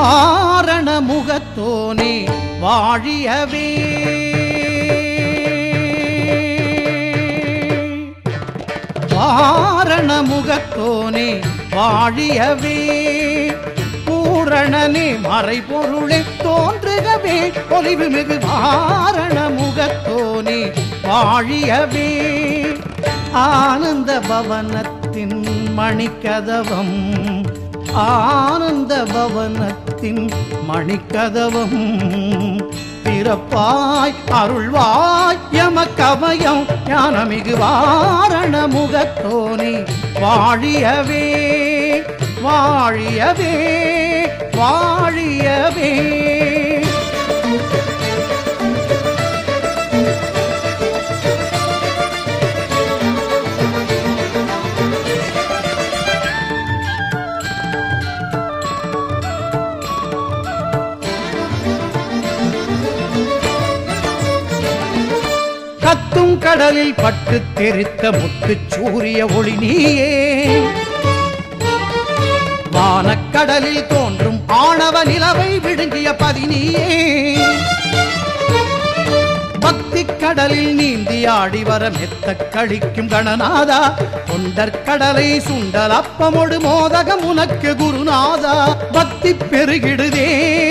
வாரண முகத்தோனே வாழியவே வாரண முகத்தோனே வாழியவே பூரணனே மறைபொருளே தோன்றுகவே பொலிவு மிகு வாரண முகத்தோனே வாழியவே ஆனந்த பவனத்தின் மணிக்கதவம் ஆனந்த பவனத்தின் மணிக்கதவம் பிறப்பாய் அருள்வாய் எமக்கவயம் ஞானமிகு வாரண முகத்தோனே வாழியவே வாழியவே வாழியவே கத்தும் கடலில் பட்டு தெரித்த முத்துச் சூரிய ஒளி நீயே வானக்கடலில் தோன்றும் ஆணவ நிலவை விழுங்கிய பதினியே பக்தி கடலில் நீந்தி ஆடி வர மெத்த கழிக்கும் கணநாதா கொண்டற் கடலை சுண்டல் அப்பமொடு மோதகம் உனக்கு குருநாதா பக்தி பெருகிடுதே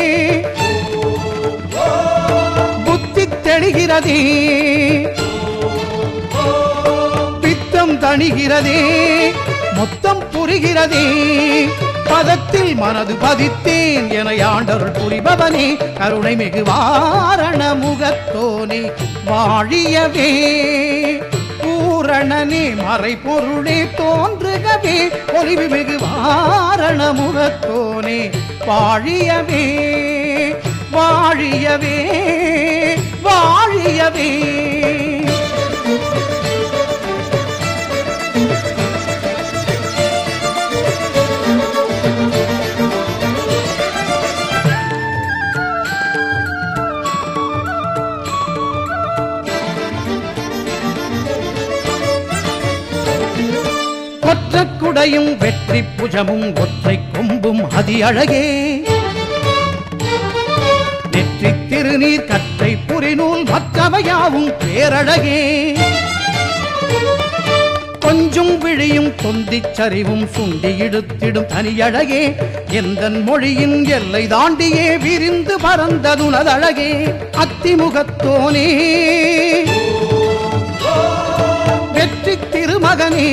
புத்தி தெளிகிறதே பித்தம் தணிகிறதே மொத்தம் புரிகிறதே பதத்தில் மனது பதித்தேன் என ஆண்டருள் புரிபவனே கருணை மிகு வாரண முகத்தோனே வாழியவே பூரணனே மறைபொருளே தோன்றுகவே ஒளிவு மிகு வாரண முகத்தோனே வாழியவே வாழியவே வாழியவே கொற்றக்குடையும் வெற்றி புஜமும் ஒற்றை கொம்பும் அதி அழகே நெற்றி திருநீர் கற்றை புரிநூல் மற்றவையாவும் பேரழகே கொஞ்சும் விழியும் தொந்திச் சரிவும் சுண்டி இழுத்திடும் தனியழகே எந்தன் மொழியின் எல்லை தாண்டியே விரிந்து பறந்ததுனதழகே அத்திமுகத்தோனே வெற்றி திருமகனே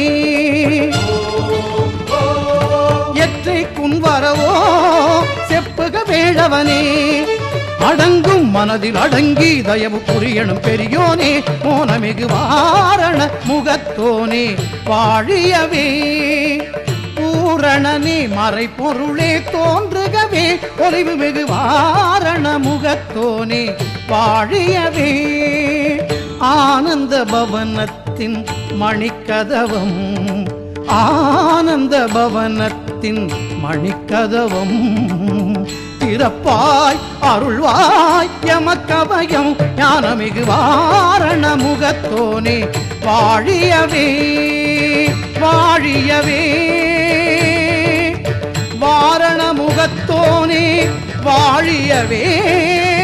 எற்றை குன்வரவோ செப்புக வேழவனே அடங்கும் மனதில் அடங்கி தயவு புரியணும் பெரியோனே மோனமிகு வாரண முகத்தோனே வாழியவே பூரணனே மறைபொருளே தோன்றுகவே ஒளிவு மிகு வாரண முகத்தோனே வாழியவே ஆனந்த பவனத்தின் மணிக்கதவம் ஆனந்த பவனத்தின் மணிக்கதவம் திறப்பாய் அருள்வாய் எமக்கவயம் ஞானமிகு வாரண முகத்தோனே வாழியவே வாழியவே வாரண முகத்தோனே வாழியவே